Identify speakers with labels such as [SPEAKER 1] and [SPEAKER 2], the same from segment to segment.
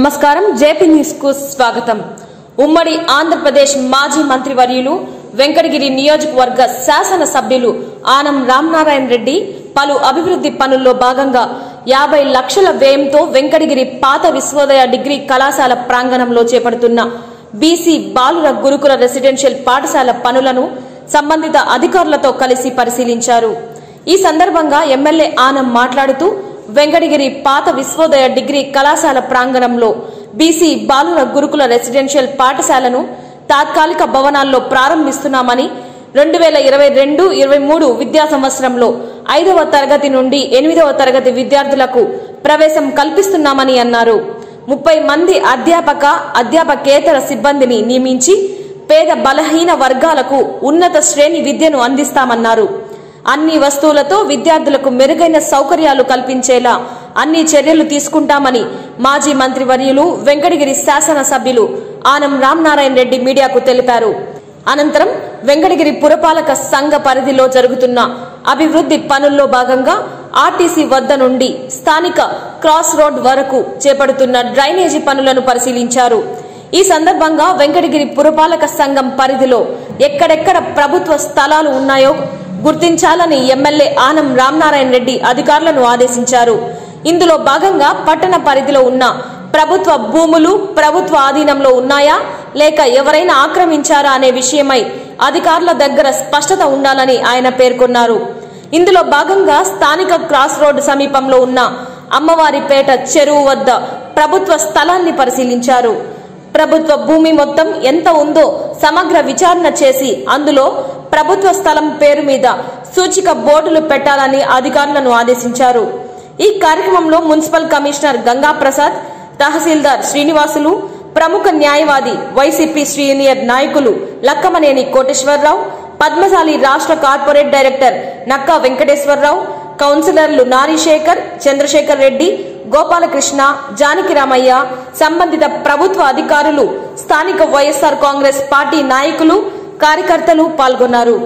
[SPEAKER 1] నమస్కారం JP news కు స్వాగతం ఉమ్మడి ఆంధ్రప్రదేశ్ మాజీ మంత్రివర్యులు వెంకటగిరి నియోజకవర్గ శాసన సభ్యులు ఆనం రామనారాయణ రెడ్డి పలు అభివృద్ధి పనుల్లో భాగంగా యాభై లక్షల వ్యయంతో వెంకటగిరి పాత విశ్వోదయ డిగ్రీ కళాశాల ప్రాంగణంలో చేపడుతున్న బీసీ బాలుర గురుకుల రెసిడెన్షియల్ పాఠశాల పనులను సంబంధిత అధికారులతో కలిసి పరిశీలించారు ఈ సందర్భంగా ఎమ్మెల్యే ఆనం మాట్లాడుతూ వెంకటగిరి పాత విశ్వోదయ డిగ్రీ కళాశాల ప్రాంగణంలో బీసీ బాలుర గురుకుల రెసిడెన్షియల్ పాఠశాలను తాత్కాలిక భవనాల్లో ప్రారంభిస్తున్నామని రెండు వేల ఇరవై రెండు ఇరవై మూడు విద్యా సంవత్సరంలో ఐదవ తరగతి నుండి ఎనిమిదవ తరగతి విద్యార్థులకు ప్రవేశం కల్పిస్తున్నామని అన్నారు ముప్పై మంది అధ్యాపక అధ్యాపకేతర సిబ్బందిని నియమించి పేద బలహీన వర్గాలకు ఉన్నత శ్రేణి విద్యను అందిస్తామన్నారు అన్ని వస్తువులతో విద్యార్థులకు మెరుగైన సౌకర్యాలు కల్పించేలా అన్ని చర్యలు తీసుకుంటామని మాజీ మంత్రివర్యులు వెంకటగిరి శాసన సభ్యులు ఆనం రామనారాయణ రెడ్డి మీడియాకు తెలిపారు అనంతరం వెంకటగిరి పురపాలక సంఘ పరిధిలో జరుగుతున్న అభివృద్ధి పనుల్లో భాగంగా ఆర్టీసీ వద్ద నుండి స్థానిక క్రాస్ రోడ్ వరకు చేపడుతున్న డ్రైనేజీ పనులను పరిశీలించారు ఈ సందర్భంగా వెంకటగిరి పురపాలక సంఘం పరిధిలో ఎక్కడెక్కడ ప్రభుత్వ స్థలాలు ఉన్నాయో గుర్తించాలని ఎమ్మెల్యే ఆనం రామనారాయణ రెడ్డి అధికారులను ఆదేశించారు ఇందులో భాగంగా పట్టణ పరిధిలో ఉన్న ప్రభుత్వ భూములు ప్రభుత్వ ఆధీనంలో ఉన్నాయా లేక ఎవరైనా ఆక్రమించారా అనే విషయమై అధికారుల దగ్గర స్పష్టత ఉండాలని ఆయన పేర్కొన్నారు ఇందులో భాగంగా స్థానిక క్రాస్ రోడ్ సమీపంలో ఉన్న అమ్మవారిపేట చెరువు వద్ద ప్రభుత్వ స్థలాన్ని పరిశీలించారు ప్రభుత్వ భూమి మొత్తం ఎంత ఉందో సమగ్ర విచారణ చేసి అందులో ప్రభుత్వ స్థలం పేరు మీద సూచిక బోర్డులు పెట్టాలని అధికారులను ఆదేశించారు ఈ కార్యక్రమంలో మున్సిపల్ కమిషనర్ గంగా ప్రసాద్ తహసీల్దార్ శ్రీనివాసులు ప్రముఖ న్యాయవాది వైసీపీ సీనియర్ నాయకులు లక్కమనేని కోటేశ్వరరావు పద్మశాలి రాష్ట్ర కార్పొరేట్ డైరెక్టర్ నక్కా వెంకటేశ్వరరావు కౌన్సిలర్లు నారీశేఖర్ చంద్రశేఖర్ రెడ్డి గోపాలకృష్ణ జానకి రామయ్య సంబంధిత ప్రభుత్వ అధికారులు స్థానిక వైఎస్ఆర్ కాంగ్రెస్ పార్టీ నాయకులు కార్యకర్తలు పాల్గొన్నారు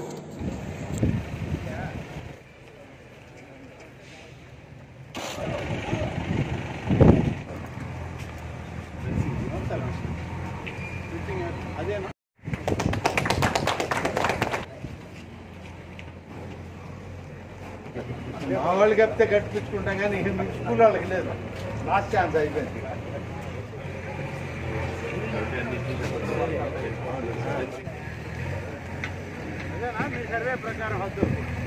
[SPEAKER 2] మా వాళ్ళకి చెప్తే కట్టించుకుంటాం కానీ మీ స్కూల్ వాళ్ళకి లేదు లాస్ట్ ఛాన్స్ అయిపోయింది అదేనా మీ సర్వే ప్రకారం వద్దు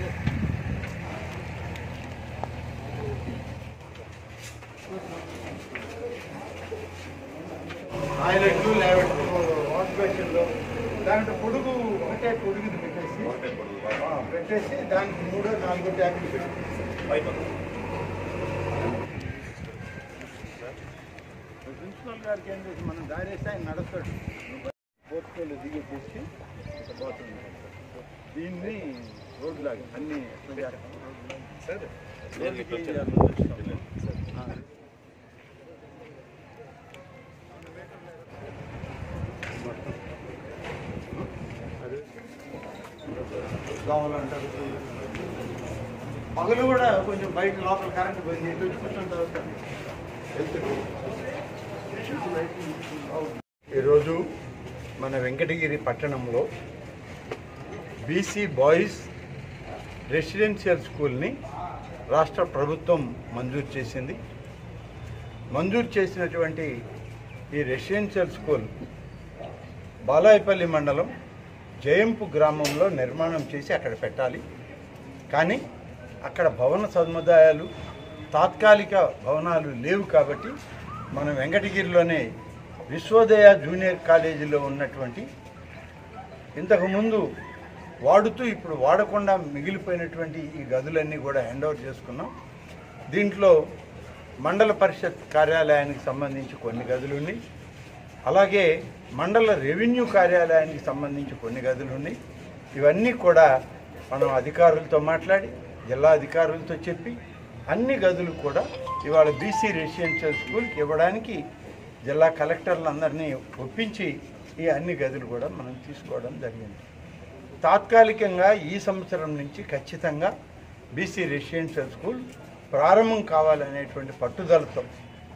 [SPEAKER 2] టాయిలెట్లు లేవట్లు వాష్ బేసిన్లు దాంట్లో పొడుగు ఒకటే పొడుగుది పెట్టేసి ఆ, పెట్టేసి దానికి మూడో నాలుగో ట్యాబ్లు పెట్టి ప్రిన్సిపల్ గారికి ఏం చేసి మనం దారి వేస్తే ఆయన నడుస్తాడు బోర్డుకెళ్ళి దిగి తీసి ఇట్లా పోతుంది దీన్ని రోడ్ లాగా అన్ని సరే కావాలంటారు పగలు కూడా కొంచెం బయట లోపల కరెంట్ పోయింది ఇటు వచ్చి కూర్చొని చదువుతాను ఈరోజు మన వెంకటగిరి పట్టణంలో బీసీ బాయ్స్ రెసిడెన్షియల్ స్కూల్ని రాష్ట్ర ప్రభుత్వం మంజూరు చేసింది మంజూరు చేసినటువంటి ఈ రెసిడెన్షియల్ స్కూల్ బాలాయపల్లి మండలం జయంపు గ్రామంలో నిర్మాణం చేసి అక్కడ పెట్టాలి కానీ అక్కడ భవన సముదాయాలు తాత్కాలిక భవనాలు లేవు కాబట్టి మనం వెంకటగిరిలోనే విశ్వోదయ జూనియర్ కాలేజీలో ఉన్నటువంటి ఇంతకుముందు వాడుతూ ఇప్పుడు వాడకుండా మిగిలిపోయినటువంటి ఈ గదులన్నీ కూడా హ్యాండ్ ఓవర్ చేసుకున్నాం దీంట్లో మండల పరిషత్ కార్యాలయానికి సంబంధించి కొన్ని గదులు ఉన్నాయి అలాగే మండల రెవెన్యూ కార్యాలయానికి సంబంధించి కొన్ని గదులు ఉన్నాయి ఇవన్నీ కూడా మనం అధికారులతో మాట్లాడి జిల్లా అధికారులతో చెప్పి అన్ని గదులు కూడా ఇవాళ బీసీ రెసిడెన్షియల్ స్కూల్కి ఇవ్వడానికి జిల్లా కలెక్టర్లందరినీ ఒప్పించి ఈ అన్ని గదులు కూడా మనం తీసుకోవడం జరిగింది తాత్కాలికంగా ఈ సంవత్సరం నుంచి ఖచ్చితంగా బీసీ రెసిడెన్షియల్ స్కూల్ ప్రారంభం కావాలనేటువంటి పట్టుదలతో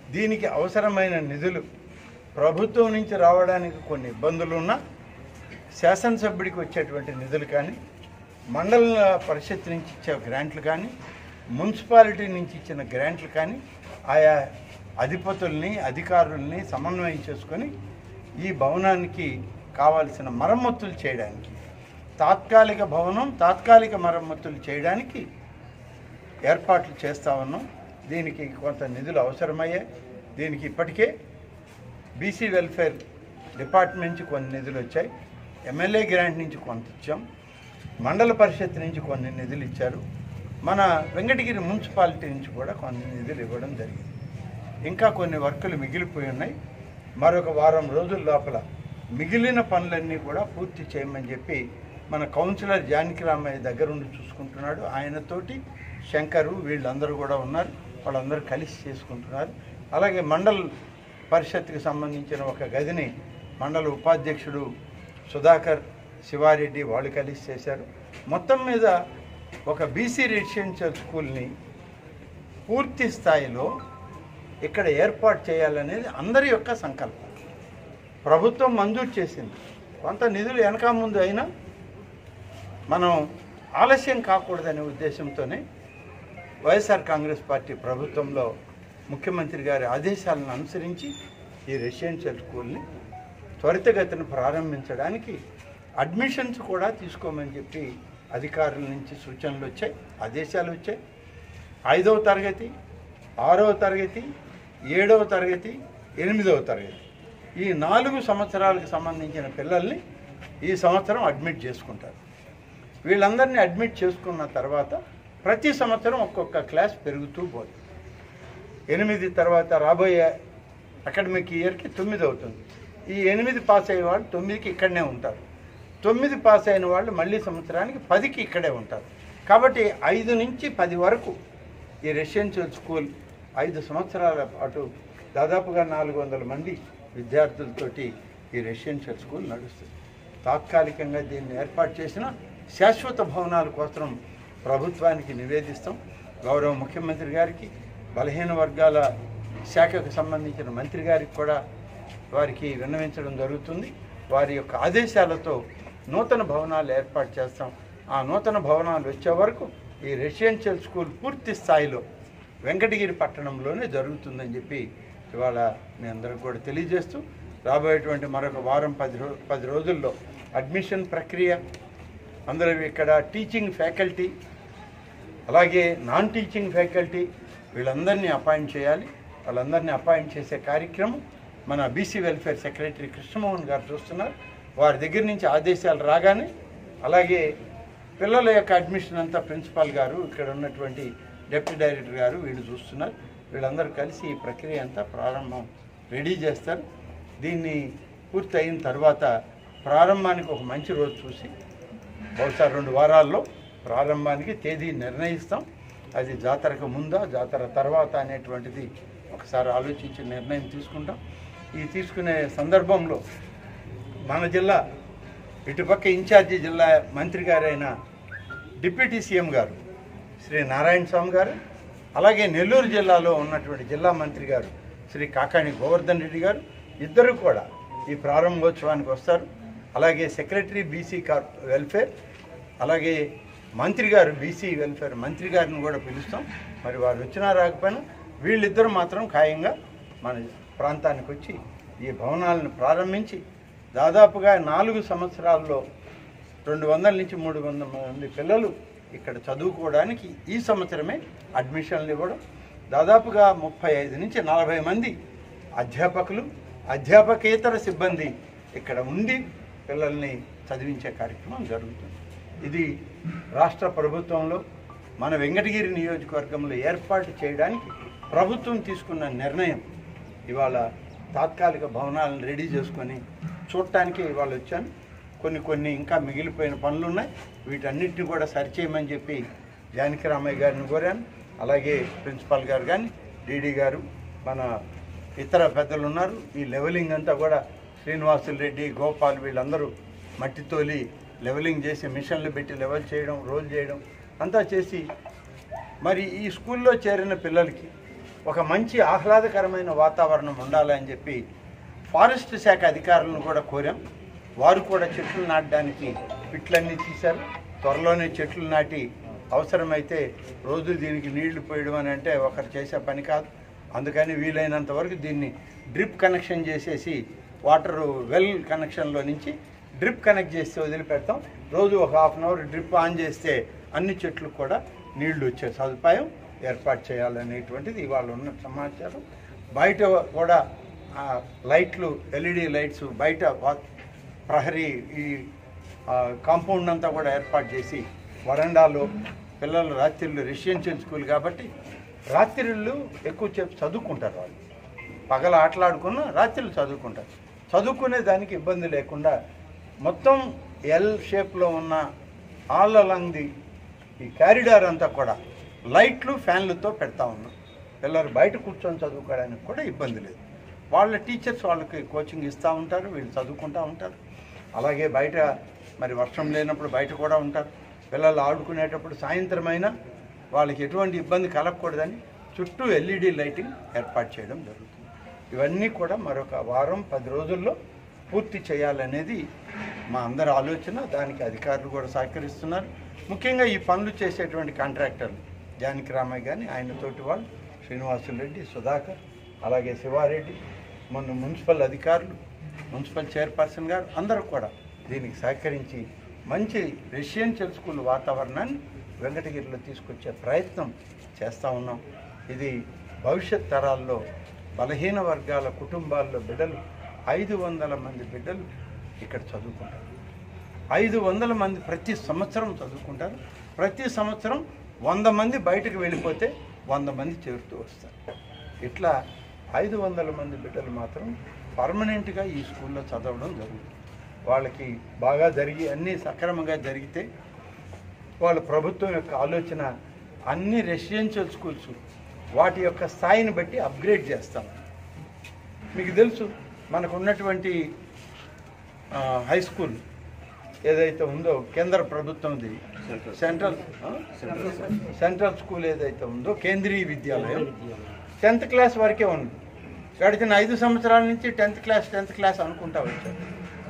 [SPEAKER 2] దీనికి అవసరమైన నిధులు ప్రభుత్వం నుంచి రావడానికి కొన్ని ఇబ్బందులు ఉన్నా శాసనసభ్యుడికి వచ్చేటువంటి నిధులు కానీ మండల పరిషత్ నుంచి ఇచ్చే గ్రాంట్లు కానీ మున్సిపాలిటీ నుంచి ఇచ్చిన గ్రాంట్లు కానీ ఆయా అధిపతుల్ని అధికారుల్ని సమన్వయం చేసుకొని ఈ భవనానికి కావాల్సిన మరమ్మతులు చేయడానికి తాత్కాలిక భవనం తాత్కాలిక మరమ్మతులు చేయడానికి ఏర్పాట్లు చేస్తా ఉన్నాం దీనికి కొంత నిధులు అవసరమయ్యాయి దీనికి ఇప్పటికే బీసీ వెల్ఫేర్ డిపార్ట్మెంట్ నుంచి కొన్ని నిధులు వచ్చాయి ఎమ్మెల్యే గ్రాంట్ నుంచి కొంత ఇచ్చాం మండల పరిషత్ నుంచి కొన్ని నిధులు ఇచ్చారు మన వెంకటగిరి మున్సిపాలిటీ నుంచి కూడా కొన్ని నిధులు ఇవ్వడం జరిగింది ఇంకా కొన్ని వర్కులు మిగిలిపోయి ఉన్నాయి మరొక వారం రోజుల లోపల మిగిలిన పనులన్నీ కూడా పూర్తి చేయమని చెప్పి మన కౌన్సిలర్ జానకి రామయ్య దగ్గర ఉండి చూసుకుంటున్నాడు ఆయనతోటి శంకరు వీళ్ళందరూ కూడా ఉన్నారు వాళ్ళందరూ కలిసి చేసుకుంటున్నారు అలాగే మండల్ పరిషత్కి సంబంధించిన ఒక గదిని మండల ఉపాధ్యక్షుడు సుధాకర్ శివారెడ్డి వాళ్ళు కలిసి చేశారు మొత్తం మీద ఒక బీసీ రెసిడెన్షియల్ స్కూల్ని పూర్తి స్థాయిలో ఇక్కడ ఏర్పాటు చేయాలనేది అందరి యొక్క సంకల్పం ప్రభుత్వం మంజూరు చేసింది కొంత నిధులు వెనక ముందు అయినా మనం ఆలస్యం కాకూడదనే ఉద్దేశంతోనే వైఎస్ఆర్ కాంగ్రెస్ పార్టీ ప్రభుత్వంలో ముఖ్యమంత్రి గారి ఆదేశాలను అనుసరించి ఈ రెసిడెన్షియల్ స్కూల్ని త్వరితగతిన ప్రారంభించడానికి అడ్మిషన్స్ కూడా తీసుకోమని చెప్పి అధికారుల నుంచి సూచనలు వచ్చాయి ఆదేశాలు వచ్చాయి ఐదవ తరగతి ఆరవ తరగతి ఏడవ తరగతి ఎనిమిదవ తరగతి ఈ నాలుగు సంవత్సరాలకు సంబంధించిన పిల్లల్ని ఈ సంవత్సరం అడ్మిట్ చేసుకుంటారు వీళ్ళందరినీ అడ్మిట్ చేసుకున్న తర్వాత ప్రతి సంవత్సరం ఒక్కొక్క క్లాస్ పెరుగుతూ పోతుంది ఎనిమిది తర్వాత రాబోయే అకాడమిక్ ఇయర్కి తొమ్మిది అవుతుంది ఈ ఎనిమిది పాస్ అయిన వాళ్ళు తొమ్మిదికి ఇక్కడనే ఉంటారు తొమ్మిది పాస్ అయిన వాళ్ళు మళ్ళీ సంవత్సరానికి పదికి ఇక్కడే ఉంటారు కాబట్టి ఐదు నుంచి పది వరకు ఈ రెసిడెన్షియల్ స్కూల్ ఐదు సంవత్సరాల పాటు దాదాపుగా నాలుగు వందల మంది విద్యార్థులతోటి ఈ రెసిడెన్షియల్ స్కూల్ నడుస్తుంది తాత్కాలికంగా దీన్ని ఏర్పాటు చేసిన శాశ్వత భవనాల కోసం ప్రభుత్వానికి నివేదిస్తాం గౌరవ ముఖ్యమంత్రి గారికి బలహీన వర్గాల శాఖకు సంబంధించిన మంత్రి గారికి కూడా వారికి విన్నవించడం జరుగుతుంది వారి యొక్క ఆదేశాలతో నూతన భవనాలు ఏర్పాటు చేస్తాం ఆ నూతన భవనాలు వచ్చే వరకు ఈ రెసిడెన్షియల్ స్కూల్ పూర్తి స్థాయిలో వెంకటగిరి పట్టణంలోనే జరుగుతుందని చెప్పి ఇవాళ మీ అందరికి కూడా తెలియజేస్తూ రాబోయేటువంటి మరొక వారం పది రో పది రోజుల్లో అడ్మిషన్ ప్రక్రియ అందరూ ఇక్కడ టీచింగ్ ఫ్యాకల్టీ అలాగే నాన్ టీచింగ్ ఫ్యాకల్టీ వీళ్ళందరినీ అపాయింట్ చేయాలి వాళ్ళందరినీ అపాయింట్ చేసే కార్యక్రమం మన బీసీ వెల్ఫేర్ సెక్రటరీ కృష్ణమోహన్ గారు చూస్తున్నారు వారి దగ్గర నుంచి ఆదేశాలు రాగానే అలాగే పిల్లల యొక్క అడ్మిషన్ అంతా ప్రిన్సిపాల్ గారు ఇక్కడ ఉన్నటువంటి డెప్యూటీ డైరెక్టర్ గారు వీళ్ళు చూస్తున్నారు వీళ్ళందరూ కలిసి ఈ ప్రక్రియ అంతా ప్రారంభం రెడీ చేస్తారు దీన్ని పూర్తి అయిన తర్వాత ప్రారంభానికి ఒక మంచి రోజు చూసి బహుశా రెండు వారాల్లో ప్రారంభానికి తేదీ నిర్ణయిస్తాం అది జాతరకు ముందా జాతర తర్వాత అనేటువంటిది ఒకసారి ఆలోచించి నిర్ణయం తీసుకుంటాం ఈ తీసుకునే సందర్భంలో మన జిల్లా ఇటుపక్క ఇన్ఛార్జి జిల్లా మంత్రి గారైన డిప్యూటీ సీఎం గారు శ్రీ నారాయణ స్వామి గారు అలాగే నెల్లూరు జిల్లాలో ఉన్నటువంటి జిల్లా మంత్రి గారు శ్రీ కాకాణి గోవర్ధన్ రెడ్డి గారు ఇద్దరు కూడా ఈ ప్రారంభోత్సవానికి వస్తారు అలాగే సెక్రటరీ బీసీ కార్ వెల్ఫేర్ అలాగే మంత్రి గారు బీసీ వెల్ఫేర్ మంత్రి గారిని కూడా పిలుస్తాం మరి వారు వచ్చినా రాకపోయినా వీళ్ళిద్దరూ మాత్రం ఖాయంగా మన ప్రాంతానికి వచ్చి ఈ భవనాలను ప్రారంభించి దాదాపుగా నాలుగు సంవత్సరాల్లో రెండు వందల నుంచి మూడు వందల మంది పిల్లలు ఇక్కడ చదువుకోవడానికి ఈ సంవత్సరమే అడ్మిషన్లు ఇవ్వడం దాదాపుగా ముప్పై ఐదు నుంచి నలభై మంది అధ్యాపకులు అధ్యాపకేతర సిబ్బంది ఇక్కడ ఉండి పిల్లల్ని చదివించే కార్యక్రమం జరుగుతుంది ఇది రాష్ట్ర ప్రభుత్వంలో మన వెంకటగిరి నియోజకవర్గంలో ఏర్పాటు చేయడానికి ప్రభుత్వం తీసుకున్న నిర్ణయం ఇవాళ తాత్కాలిక భవనాలను రెడీ చేసుకొని చూడటానికి ఇవాళ వచ్చాను కొన్ని కొన్ని ఇంకా మిగిలిపోయిన పనులు ఉన్నాయి వీటన్నిటిని కూడా సరిచేయమని చెప్పి జానకి రామయ్య గారిని కోరాను అలాగే ప్రిన్సిపాల్ గారు కానీ డీడీ గారు మన ఇతర పెద్దలు ఉన్నారు ఈ లెవెలింగ్ అంతా కూడా శ్రీనివాసులు రెడ్డి గోపాల్ వీళ్ళందరూ మట్టి తోలి లెవెలింగ్ చేసి మిషన్లు పెట్టి లెవెల్ చేయడం రోల్ చేయడం అంతా చేసి మరి ఈ స్కూల్లో చేరిన పిల్లలకి ఒక మంచి ఆహ్లాదకరమైన వాతావరణం ఉండాలని చెప్పి ఫారెస్ట్ శాఖ అధికారులను కూడా కోరాం వారు కూడా చెట్లు నాటడానికి పిట్లన్నీ తీశారు త్వరలోనే చెట్లు నాటి అవసరమైతే రోజు దీనికి నీళ్లు పోయడం అని అంటే ఒకరు చేసే పని కాదు అందుకని వీలైనంత వరకు దీన్ని డ్రిప్ కనెక్షన్ చేసేసి వాటర్ వెల్ కనెక్షన్లో నుంచి డ్రిప్ కనెక్ట్ చేసి వదిలిపెడతాం రోజు ఒక half an hour drip on చేస్తే అన్ని చెట్లకు కూడా నీళ్లు వచ్చే సదుపాయం ఏర్పాటు చేయాలనేటువంటిది ఇవాళ ఉన్న సమాచారం బయట కూడా ఆ, లైట్లు ఎల్ఈడి లైట్స్ బయట వా- ప్రహరీ ఈ ఆ, కాంపౌండ్ అంతా కూడా ఏర్పాటు చేసి వరండాలో పిల్లలు రాత్రిళ్ళు రెసిడెన్షియల్ స్కూల్ కాబట్టి రాత్రిళ్ళు ఎక్కువ సేపు చదువుకుంటారు వాళ్ళు పగల ఆటలాడుకున్న రాత్రులు చదువుకుంటారు చదువుకునే దానికి ఇబ్బంది లేకుండా మొత్తం ఎల్ షేప్లో ఉన్న ఆల్ అలాంగ్ ది ఈ క్యారిడార్ అంతా కూడా లైట్లు ఫ్యాన్లతో పెడతా ఉన్నాం పిల్లలు బయట కూర్చొని చదువుకోవడానికి కూడా ఇబ్బంది లేదు వాళ్ళ టీచర్స్ వాళ్ళకి కోచింగ్ ఇస్తూ ఉంటారు వీళ్ళు చదువుకుంటూ ఉంటారు అలాగే బయట మరి వర్షం లేనప్పుడు బయట కూడా ఉంటారు పిల్లలు ఆడుకునేటప్పుడు సాయంత్రం అయినా వాళ్ళకి ఎటువంటి ఇబ్బంది కలగకూడదని చుట్టూ ఎల్ఈడి లైటింగ్ ఏర్పాటు చేయడం జరుగుతుంది ఇవన్నీ కూడా మరొక వారం పది రోజుల్లో పూర్తి చేయాలనేది మా అందరి ఆలోచన దానికి అధికారులు కూడా సహకరిస్తున్నారు ముఖ్యంగా ఈ పనులు చేసేటువంటి కాంట్రాక్టర్లు జానకి రామయ్య కానీ ఆయన తోటి వాళ్ళు శ్రీనివాసులు రెడ్డి సుధాకర్ అలాగే శివారెడ్డి మొన్న మున్సిపల్ అధికారులు మున్సిపల్ చైర్పర్సన్ గారు అందరూ కూడా దీనికి సహకరించి మంచి రెసిడెన్షియల్ స్కూల్ వాతావరణాన్ని వెంకటగిరిలో తీసుకొచ్చే ప్రయత్నం చేస్తూ ఉన్నాం ఇది భవిష్యత్ తరాల్లో బలహీన వర్గాల కుటుంబాల్లో బిడ్డలు ఐదు వందల మంది బిడ్డలు ఇక్కడ చదువుకుంటారు ఐదు వందల మంది ప్రతి సంవత్సరం చదువుకుంటారు ప్రతి సంవత్సరం వంద మంది బయటకు వెళ్ళిపోతే వంద మంది చేరుతూ వస్తారు ఇట్లా ఐదు వందల మంది బిడ్డలు మాత్రం పర్మనెంట్గా ఈ స్కూల్లో చదవడం జరుగుతుంది వాళ్ళకి బాగా జరిగి అన్నీ సక్రమంగా జరిగితే వాళ్ళ ప్రభుత్వం యొక్క ఆలోచన అన్ని రెసిడెన్షియల్ స్కూల్స్ వాటి యొక్క స్థాయిని బట్టి అప్గ్రేడ్ చేస్తాం మీకు తెలుసు మనకు ఉన్నటువంటి ఆ, హై స్కూల్ ఏదైతే ఉందో కేంద్ర ప్రభుత్వంది సెంట్రల్ ఆ? సెంట్రల్ స్కూల్ ఏదైతే ఉందో కేంద్రీయ విద్యాలయం టెన్త్ క్లాస్ వరకే ఉంది గడిచిన ఐదు సంవత్సరాల నుంచి టెన్త్ క్లాస్ టెన్త్ క్లాస్ అనుకుంటా వచ్చారు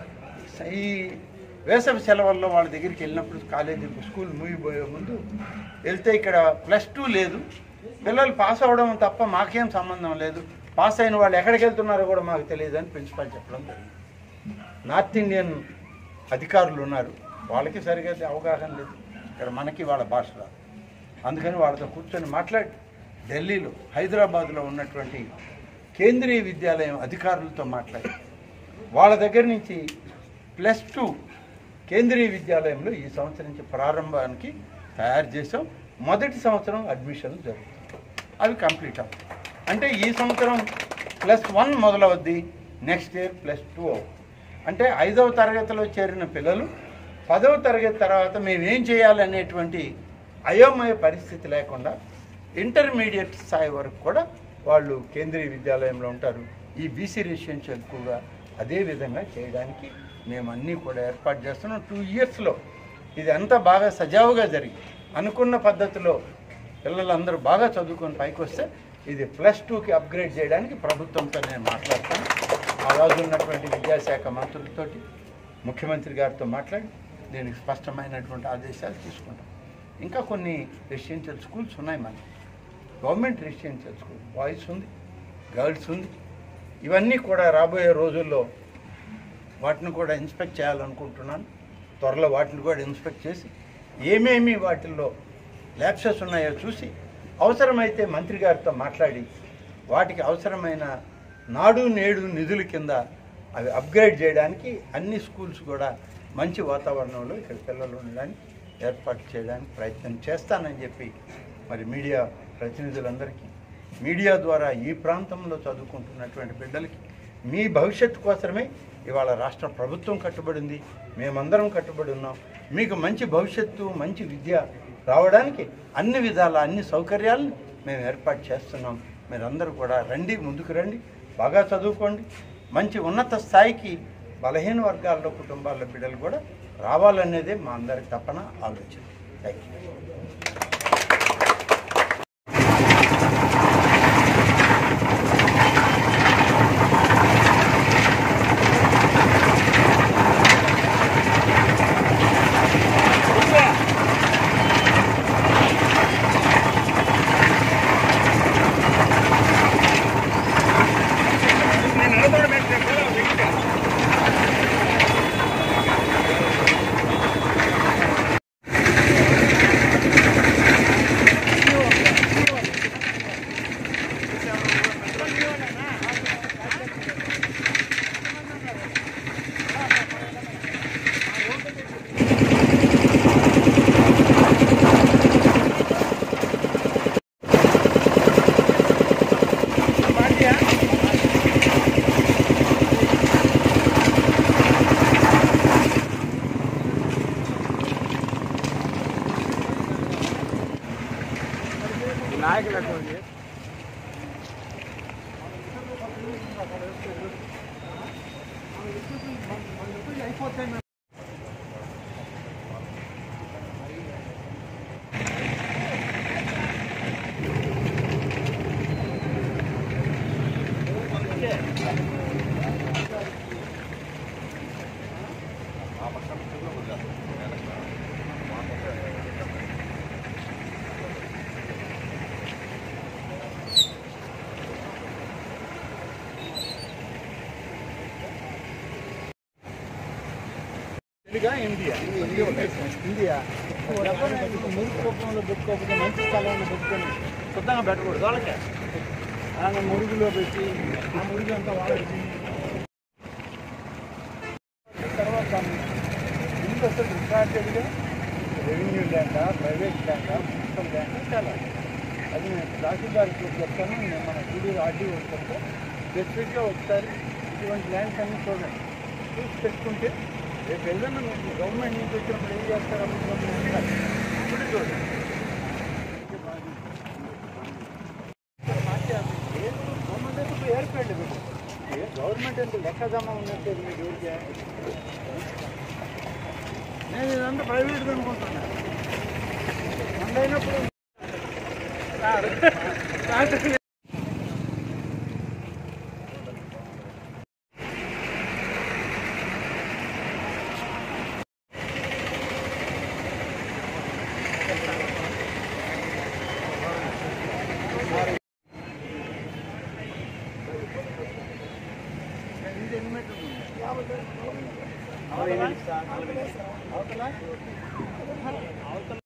[SPEAKER 2] ఈ వేసవి సెలవుల్లో వాళ్ళ దగ్గరికి వెళ్ళినప్పుడు కాలేజీ స్కూల్ మూగిపోయే ముందు వెళ్తే ఇక్కడ ప్లస్ టూ లేదు పిల్లలు పాస్ అవ్వడం తప్ప మాకేం సంబంధం లేదు పాస్ అయిన వాళ్ళు ఎక్కడికి వెళ్తున్నారో కూడా మాకు తెలియదు అని ప్రిన్సిపాల్ చెప్పడం జరిగింది నార్త్ ఇండియన్ అధికారులు ఉన్నారు వాళ్ళకి సరిగా అవగాహన లేదు ఇక్కడ మనకి వాళ్ళ భాష రాదు అందుకని వాళ్ళతో కూర్చొని మాట్లాడి ఢిల్లీలో హైదరాబాద్లో ఉన్నటువంటి కేంద్రీయ విద్యాలయం అధికారులతో మాట్లాడి వాళ్ళ దగ్గర నుంచి ప్లస్ టూ కేంద్రీయ విద్యాలయంలో ఈ సంవత్సరం నుంచి ప్రారంభానికి తయారు చేసాం మొదటి సంవత్సరం అడ్మిషన్లు జరుగుతాయి అవి కంప్లీట్ అవుతాయి అంటే ఈ సంవత్సరం ప్లస్ వన్ మొదలవుద్ది నెక్స్ట్ ఇయర్ ప్లస్ టూ అవుతుంది అంటే ఐదవ తరగతిలో చేరిన పిల్లలు పదవ తరగతి తర్వాత మేము ఏం చేయాలనేటువంటి అయోమయ పరిస్థితి లేకుండా ఇంటర్మీడియట్ స్థాయి వరకు కూడా వాళ్ళు కేంద్రీయ విద్యాలయంలో ఉంటారు ఈ బీసీ రెసిడెన్షియల్ కూడా అదే విధంగా చేయడానికి మేము అన్నీ కూడా ఏర్పాటు చేస్తున్నాం టూ ఇయర్స్లో ఇది అంతా బాగా సజావుగా జరిగి అనుకున్న పద్ధతిలో పిల్లలందరూ బాగా చదువుకొని పైకి వస్తే ఇది ప్లస్ టూకి అప్గ్రేడ్ చేయడానికి ప్రభుత్వంతో నేను మాట్లాడతాను ఆ రోజు ఉన్నటువంటి విద్యాశాఖ మంత్రులతోటి ముఖ్యమంత్రి గారితో మాట్లాడి దీనికి స్పష్టమైనటువంటి ఆదేశాలు తీసుకుంటాం ఇంకా కొన్ని రెసిడెన్షియల్ స్కూల్స్ ఉన్నాయి మనకి గవర్నమెంట్ రెసిడెన్షియల్ స్కూల్ బాయ్స్ ఉంది గర్ల్స్ ఉంది ఇవన్నీ కూడా రాబోయే రోజుల్లో వాటిని కూడా ఇన్స్పెక్ట్ చేయాలనుకుంటున్నాను త్వరలో వాటిని కూడా ఇన్స్పెక్ట్ చేసి ఏమేమి వాటిల్లో ల్యాప్సెస్ ఉన్నాయో చూసి అవసరమైతే మంత్రి గారితో మాట్లాడి వాటికి అవసరమైన నాడు నేడు నిధుల కింద అవి అప్గ్రేడ్ చేయడానికి అన్ని స్కూల్స్ కూడా మంచి వాతావరణంలో ఇక్కడ పిల్లలు ఉండడానికి ఏర్పాటు చేయడానికి ప్రయత్నం చేస్తానని చెప్పి మరి మీడియా ప్రతినిధులందరికీ మీడియా ద్వారా ఈ ప్రాంతంలో చదువుకుంటున్నటువంటి బిడ్డలకి మీ భవిష్యత్తు కోసమే ఇవాళ రాష్ట్ర ప్రభుత్వం కట్టుబడింది మేమందరం కట్టుబడి ఉన్నాం మీకు మంచి భవిష్యత్తు మంచి విద్య రావడానికి అన్ని విధాల అన్ని సౌకర్యాలను మేము ఏర్పాటు చేస్తున్నాం మీరందరూ కూడా రండి ముందుకు రండి బాగా చదువుకోండి మంచి ఉన్నత స్థాయికి బలహీన వర్గాల్లో కుటుంబాల బిడ్డలు కూడా రావాలనేదే మా అందరి తపన ఆలోచన థ్యాంక్ యూ తెలుగా ఇండియా ఇండియా మురుగు కుప్పంలో పెట్టుకోకపోతే మంచి స్థలంలో పెట్టుకొని శుద్ధంగా పెట్టకూడదు వాళ్ళకే ఆయన మురుగులో పెట్టి ఆ మురుగు అంతా వాళ్ళకి తర్వాత ముందు అసలు రికార్డెడ్గా revenue land private land municipal land చాలా అది నేను తహసీల్దార్కి చెప్తాను నేను మన టీడీ ఆర్డీ చెప్తే స్పెసిఫిక్గా ఒకసారి ఇటువంటి ల్యాండ్స్ అన్నీ చూడండి చూసి పెట్టుకుంటే రేపు ఏదైనా మీకు గవర్నమెంట్ నుంచి వచ్చినప్పుడు ఏం చేస్తారు ఇప్పుడు చూడండి గవర్నమెంట్ ఇప్పుడు ఏర్పడండి మీకు ఏ గవర్నమెంట్ ఎంత లెక్క జమ ఉన్నట్టు మీకు ఊరికే నేను ఇదంతా ప్రైవేట్ అనుకుంటున్నా మందైనప్పుడు ఇది ఎన్ని మీటర్లు ఉంది? అవతల? అవతల?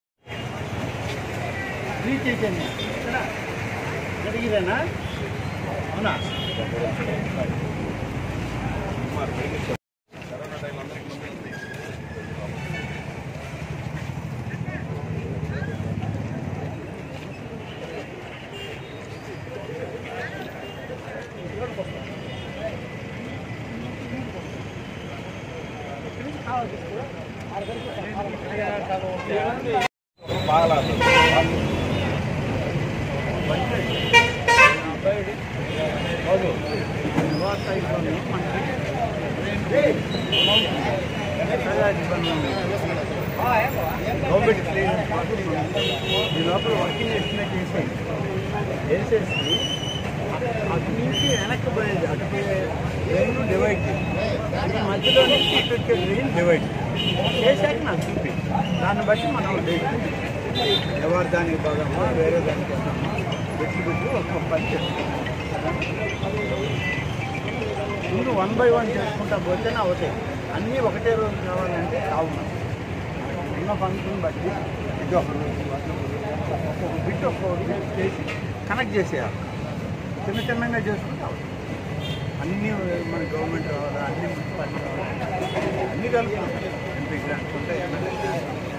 [SPEAKER 2] రీచ్ అయిపోయింది ఇక్కడ జరిగిరేనా అవునా గవర్నమెంట్ ఈ లోపల వర్కింగ్ ఎస్టిమేట్ చేసేది వేసేసి అటు నుంచి వెనక్కి పోయేది అటు డ్రైన్ డివైడ్ ఇది మధ్యలో నుంచి ఇటు వచ్చే డ్రైన్ డివైడ్ చేశాక నాకు చూపి దాన్ని బట్టి మనం డెసిషన్ ఎవరు దానికి భాగమో వేరే దానికి వెళ్తామో పెట్టి పెట్టి ఒక్కొక్క పని చేస్తాం ముందు వన్ బై వన్ చేసుకుంటా పోతేనే అవుతాయి అన్నీ ఒకటే రోజు కావాలంటే కావున ఉన్న ఫంక్షన్ బట్టి ఇది ఒక రోజు ఒక్కొక్క బిట్ ఒక్కొక్క రోజు చేసి కనెక్ట్ చేసేయాలి చిన్న చిన్నగా చేసుకుంటే అవుతుంది అన్నీ మన గవర్నమెంట్ రావాలా అన్ని మున్సిపాలిటీ రావాలా అన్నీ కలుపుకుంటాయి ఎంపీ గ్రాంట్స్ ఉంటాయి ఎమ్మెల్యే గ్రాంట్స్